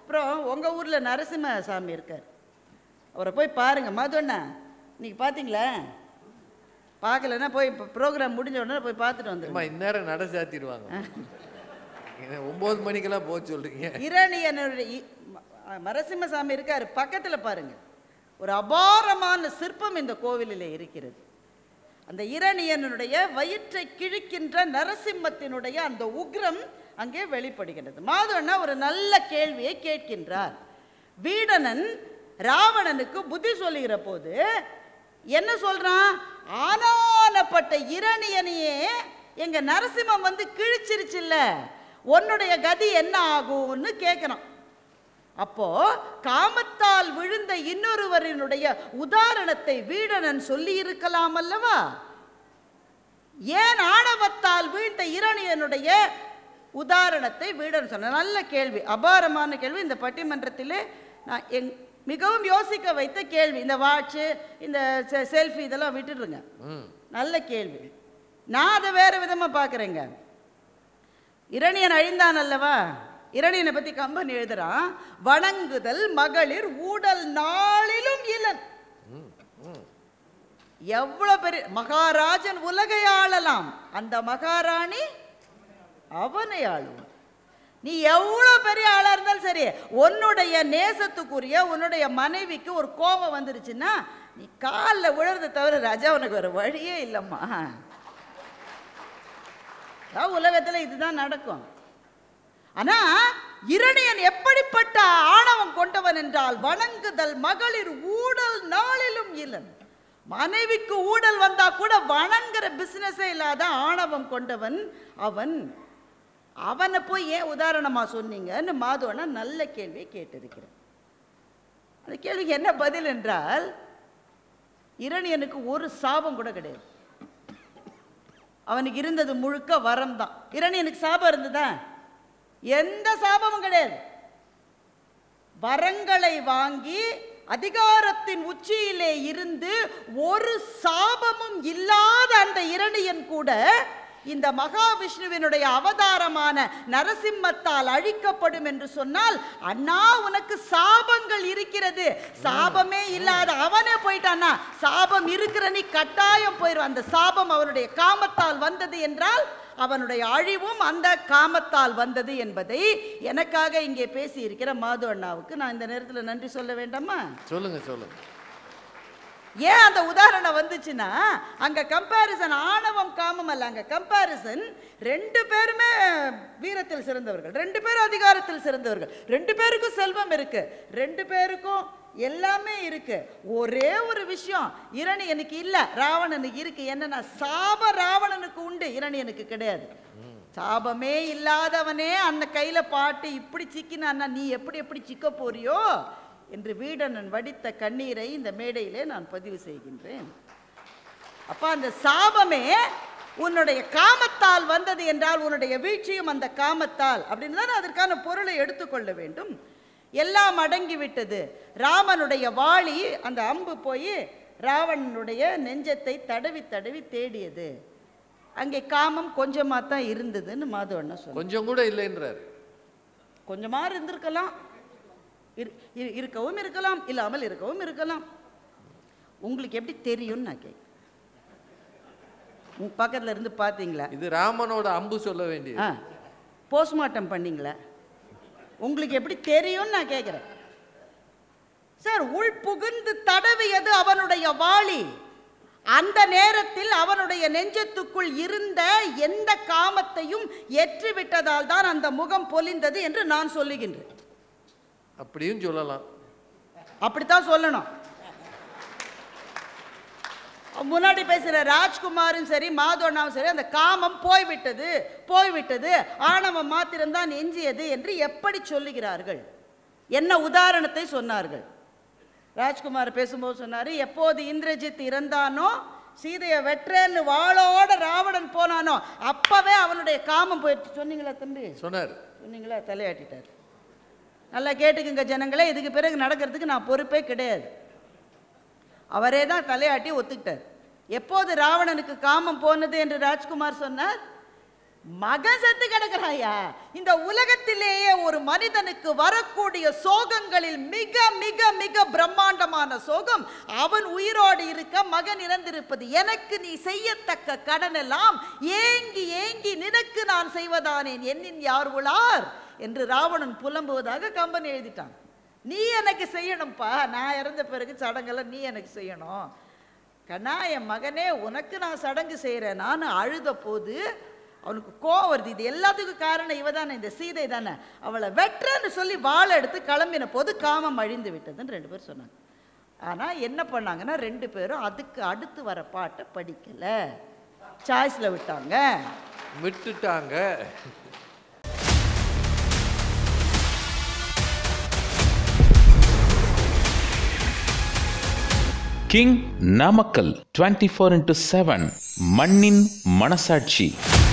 அப்புறம் உங்கள் ஊரில் நரசிம்ம சாமி இருக்கார் அவரை போய் பாருங்க மதுண்ணா இன்னைக்கு பார்த்தீங்களா பார்க்கலன்னா போய் இப்போ ப்ரோக்ராம் முடிஞ்ச உடனே போய் பார்த்துட்டு அம்மா வந்துருங்க இந்நேரம் நட சாத்திடுவாங்க என்ன ஒன்பது மணிக்கெல்லாம் போக சொல்றீங்க இரணியனுடைய இ- ம- நரசிம்ம சாமி இருக்கார் பக்கத்தில் பாருங்க ஒரு அபாரமான சிற்பம் இந்த கோவிலில் இருக்கிறது அந்த இரணியனுடைய வயிற்றை கிழிக்கின்ற நரசிம்மத்தினுடைய அந்த உக்ரம் அங்கே வெளிப்படுகிறது மாதவண்ணா ஒரு நல்ல கேள்வியை கேட்கின்றார் வீடனன் ராவணனுக்கு புத்தி சொல்லுகிற போது என்ன சொல்றான் ஆனானப்பட்ட இரணியனையே எங்க நரசிம்மம் வந்து கிழிச்சிருச்சுல்ல உன்னுடைய கதி என்ன ஆகும்னு கேட்குறான் அப்போ காமத்தால் விழுந்த இன்னொருவரினுடைய உதாரணத்தை வீடனன் சொல்லி இருக்கலாம் அல்லவா ஏன் ஆணவத்தால் வீழ்ந்த இரணியனுடைய உதாரணத்தை வீடன் சொன்ன நல்ல கேள்வி அபாரமான கேள்வி இந்த பட்டிமன்றத்திலே நான் எங் மிகவும் யோசிக்க வைத்த கேள்வி இந்த வாட்சு இந்த செல்ஃபி இதெல்லாம் விட்டுடுங்க ம் நல்ல கேள்வி நான் அதை வேற விதமாக பார்க்குறேங்க இரணியன் அழிந்தான் அல்லவா இரணியனை பற்றி கம்பன் எழுதுறான் வணங்குதல் மகளிர் ஊடல் நாளிலும் இலன் எவ்வளோ பெரிய மகாராஜன் உலகை ஆளலாம் அந்த மகாராணி அவனை ஆளுவான் நீ எவ்வளோ பெரிய ஆளாக இருந்தாலும் சரி உன்னுடைய நேசத்துக்குரிய உன்னுடைய மனைவிக்கு ஒரு கோபம் வந்துருச்சுன்னா நீ காலில் விழுறதை தவிர ராஜா உனக்கு வேறு வழியே இல்லைம்மா அதான் உலகத்தில் இதுதான் நடக்கும் ஆனா இரணியன் எப்படிப்பட்ட ஆணவம் கொண்டவன் என்றால் வணங்குதல் மகளிர் ஊடல் நாளிலும் இலன் மனைவிக்கு ஊடல் வந்தா கூட வணங்குற பிசினஸே இல்லாத ஆணவம் கொண்டவன் அவன் அவனை போய் ஏன் உதாரணமா சொன்னீங்கன்னு மாதவனா நல்ல கேள்வியை கேட்டிருக்கிறேன் அந்த கேள்விக்கு என்ன பதில் என்றால் இரணியனுக்கு ஒரு சாபம் கூட கிடையாது அவனுக்கு இருந்தது முழுக்க வரம் தான் இரணியனுக்கு சாபம் இருந்ததா எந்த சாபமும் கிடையாது வரங்களை வாங்கி அதிகாரத்தின் உச்சியிலே இருந்து ஒரு சாபமும் இல்லாத அந்த இரணியன் கூட இந்த மகாவிஷ்ணுவினுடைய அவதாரமான நரசிம்மத்தால் அழிக்கப்படும் என்று சொன்னால் அண்ணா உனக்கு சாபங்கள் இருக்கிறது சாபமே இல்லாத அவனே போயிட்டானா சாபம் இருக்கிற நீ கட்டாயம் போயிடும் அந்த சாபம் அவனுடைய காமத்தால் வந்தது என்றால் அவனுடைய அழிவும் அந்த காமத்தால் வந்தது என்பதை எனக்காக இங்கே பேசி இருக்கிற மாது அண்ணாவுக்கு நான் இந்த நேரத்தில் நன்றி சொல்ல வேண்டாமா சொல்லுங்க சொல்லுங்க ஏன் அந்த உதாரணம் வந்துச்சுன்னா அங்க கம்பாரிசன் ஆணவம் காமம் அல்ல அங்க கம்பாரிசன் ரெண்டு பேருமே வீரத்தில் சிறந்தவர்கள் ரெண்டு பேரும் அதிகாரத்தில் சிறந்தவர்கள் ரெண்டு பேருக்கும் செல்வம் இருக்கு ரெண்டு பேருக்கும் எல்லாமே இருக்கு ஒரே ஒரு விஷயம் இரணியனுக்கு இல்ல ராவணனுக்கு இருக்கு என்னன்னா சாப ராவணனுக்கு உண்டு இரணியனுக்கு கிடையாது சாபமே இல்லாதவனே அந்த கையில பாட்டு இப்படி சிக்கினான்னா நீ எப்படி எப்படி சிக்க போறியோ என்று வீடனன் வடித்த கண்ணீரை இந்த மேடையிலே நான் பதிவு செய்கின்றேன் அப்ப அந்த சாபமே உன்னுடைய காமத்தால் வந்தது என்றால் உன்னுடைய வீழ்ச்சியும் அந்த காமத்தால் அப்படின்னு தான் அதற்கான பொருளை எடுத்துக்கொள்ள வேண்டும் எல்லாம் அடங்கி விட்டது ராமனுடைய வாளி அந்த அம்பு போய் ராவணனுடைய நெஞ்சத்தை தடவி தடவி தேடியது அங்கே காமம் கொஞ்சமாக தான் இருந்ததுன்னு மாதவண்ணா சொன்னார் கொஞ்சம் கூட இல்லைன்றாரு கொஞ்சமா இருந்திருக்கலாம் இரு- இரு- இருக்கவும் இருக்கலாம் இல்லாமல் இருக்கவும் இருக்கலாம் உங்களுக்கு எப்படி தெரியும்னு நான் கேட்குறேன் உங்க பக்கத்துல இருந்து பார்த்தீங்களா இது ராமனோட அம்பு சொல்ல வேண்டியது ஆ போஸ்ட்மார்ட்டம் பண்ணீங்களா உங்களுக்கு எப்படி தெரியும்னு நான் கேட்குறேன் சார் உள் புகுந்து தடவியது அவனுடைய வாளி அந்த நேரத்தில் அவனுடைய நெஞ்சத்துக்குள் இருந்த எந்த காமத்தையும் ஏற்றி விட்டதால் தான் அந்த முகம் பொலிந்தது என்று நான் சொல்லுகின்றேன் அப்படியும் சொல்லலாம் அப்படித்தான் சொல்லணும் முன்னாடி பேசுகிற ராஜ்குமாரும் சரி மாதவண்ணாவும் சரி அந்த காமம் போய்விட்டது போய்விட்டது ஆணவம் மாத்திரம்தான் எஞ்சியது என்று எப்படி சொல்லுகிறார்கள் என்ன உதாரணத்தை சொன்னார்கள் ராஜ்குமார் பேசும்போது சொன்னார் எப்போது இந்திரஜித் இறந்தானோ சீதையை வெற்றேன்னு வாளோட ராவணன் போனானோ அப்பவே அவனுடைய காமம் போயிடுச்சு சொன்னீங்களா தம்பி சொன்னார் சொன்னீங்களா தலையாட்டிட்டார் நல்லா கேட்டுக்குங்க ஜனங்களே இதுக்கு பிறகு நடக்கிறதுக்கு நான் பொறுப்பே கிடையாது அவரே தான் தலையாட்டி ஒத்துக்கிட்டார் எப்போது ராவணனுக்கு காமம் போனது என்று ராஜ்குமார் சொன்னார் மகன் செத்து கிடக்குறாயா இந்த உலகத்திலேயே ஒரு மனிதனுக்கு வரக்கூடிய சோகங்களில் மிக மிக மிக பிரம்மாண்டமான சோகம் அவன் உயிரோடு இருக்க மகன் இறந்திருப்பது எனக்கு நீ செய்யத்தக்க கடன் எல்லாம் ஏங்கி ஏங்கி நினக்கு நான் செய்வதானேன் என்னின் யார் உளார் என்று ராவணன் புலம்புவதாக கம்பன் எழுதிட்டான் நீ எனக்கு செய்யணும்ப்பா நான் இறந்த பிறகு சடங்கெல்லாம் நீ எனக்கு செய்யணும் கண்ணா என் மகனே உனக்கு நான் சடங்கு செய்கிறேன் நான் அழுத போது அவனுக்கு கோவம் வருது இது எல்லாத்துக்கும் காரணம் இவ தானே இந்த சீதை தானே அவளை வெட்டுறன்னு சொல்லி வாழை எடுத்து கிளம்பின போது காமம் அழிந்து விட்டதுன்னு ரெண்டு பேர் சொன்னாங்க ஆனால் என்ன பண்ணாங்கன்னா ரெண்டு பேரும் அதுக்கு அடுத்து வர பாட்டை படிக்கலை சாய்ஸில் விட்டாங்க விட்டுட்டாங்க king Namakkal twenty four into seven மண்ணின் மனசாட்சி